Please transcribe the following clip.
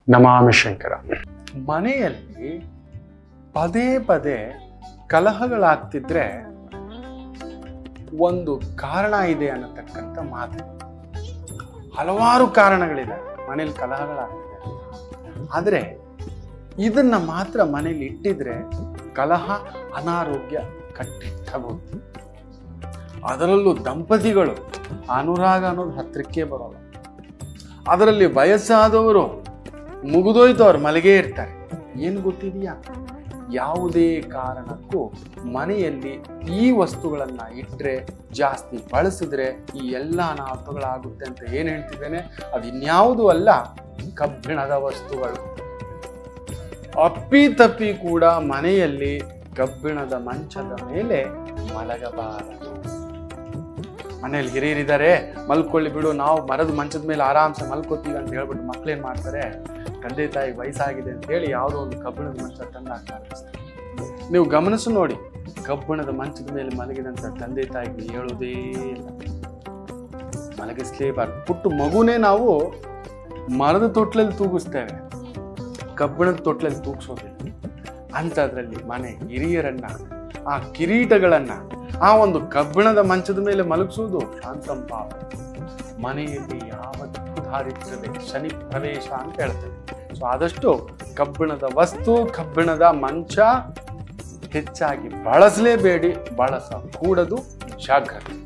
ನಮಾಮಿ ಶಂಕರ ಮನೆಯಲ್ಲಿ ಪದೇ ಪದೇ ಕಲಹಗಳಾಗ್ತಿದ್ರೆ ಒಂದು ಕಾರಣ ಇದೆ ಅನ್ನತಕ್ಕಂಥ ಮಾತು ಹಲವಾರು ಕಾರಣಗಳಿದೆ ಮನೇಲಿ ಕಲಹಗಳಾಗ್ತಿದೆ ಆದರೆ ಇದನ್ನ ಮಾತ್ರ ಮನೇಲಿ ಇಟ್ಟಿದ್ರೆ ಕಲಹ ಅನಾರೋಗ್ಯ ಕಟ್ಟಿಟ್ಟ ಬುದ್ಧಿ ಅದರಲ್ಲೂ ದಂಪತಿಗಳು ಅನುರಾಗ ಅನ್ನೋದು ಹತ್ರಕ್ಕೆ ಬರೋಲ್ಲ ಅದರಲ್ಲಿ ವಯಸ್ಸಾದವರು ಮುಗಿದೋಯ್ತು ಅವ್ರು ಮಲಗೇ ಇರ್ತಾರೆ ಏನು ಗೊತ್ತಿದೆಯಾ ಯಾವುದೇ ಕಾರಣಕ್ಕೂ ಮನೆಯಲ್ಲಿ ಈ ವಸ್ತುಗಳನ್ನ ಇಟ್ಟರೆ ಜಾಸ್ತಿ ಬಳಸಿದ್ರೆ ಈ ಎಲ್ಲ ಅನಾಹುತಗಳಾಗುತ್ತೆ ಅಂತ ಏನು ಹೇಳ್ತಿದ್ದೇನೆ ಅದು ಇನ್ಯಾವುದೂ ಅಲ್ಲ ಕಬ್ಬಿಣದ ವಸ್ತುಗಳು ಅಪ್ಪಿ ತಪ್ಪಿ ಕೂಡ ಮನೆಯಲ್ಲಿ ಕಬ್ಬಿಣದ ಮಂಚದ ಮೇಲೆ ಮಲಗಬಾರದು ಮನೇಲಿ ಹಿರಿಯರಿದ್ದಾರೆ ಮಲ್ಕೊಳ್ಳಿ ಬಿಡು ನಾವು ಮರದ ಮಂಚದ ಮೇಲೆ ಆರಾಮ್ಸೆ ಮಲ್ಕೋತೀವಿ ಅಂತ ಹೇಳ್ಬಿಟ್ಟು ಮಕ್ಳೇನ್ ಮಾಡ್ತಾರೆ ತಂದೆ ತಾಯಿ ವಯಸ್ಸಾಗಿದೆ ಅಂತ ಹೇಳಿ ಯಾವುದೋ ಒಂದು ಕಬ್ಬಿಣದ ಮಂಚ ತಂದು ಹಾಕ್ತಾರೆ ನೀವು ಗಮನಿಸು ನೋಡಿ ಕಬ್ಬಿಣದ ಮಂಚದ ಮೇಲೆ ಮಲಗಿದಂತ ತಂದೆ ತಾಯಿಗೆ ಹೇಳೋದೇ ಇಲ್ಲ ಮಲಗಿಸ್ಲೇಬಾರ್ದು ಪುಟ್ಟು ಮಗುನೇ ನಾವು ಮರದ ತೊಟ್ಲಲ್ಲಿ ತೂಗಿಸ್ತೇವೆ ಕಬ್ಬಿಣದ ತೊಟ್ಲಲ್ಲಿ ತೂಗಿಸೋದಿಲ್ಲ ಅಂಥದ್ರಲ್ಲಿ ಮನೆ ಹಿರಿಯರನ್ನ ಆ ಕಿರೀಟಗಳನ್ನ ಆ ಒಂದು ಕಬ್ಬಿಣದ ಮಂಚದ ಮೇಲೆ ಮಲಗಿಸುವುದು ಶಾಂತಂ ಪಾಪ ಮನೆಯಲ್ಲಿ ಯಾವತ್ತೂ ದಾರಿದ್ರ್ಯವೇ ಶನಿ ಪ್ರವೇಶ ಅಂತ ಹೇಳ್ತೇವೆ ಸೊ ಆದಷ್ಟು ಕಬ್ಬಿಣದ ವಸ್ತು ಕಬ್ಬಿಣದ ಮಂಚ ಹೆಚ್ಚಾಗಿ ಬಳಸಲೇಬೇಡಿ ಬಳಸ ಕೂಡದು ಜಾಗ್ರತೆ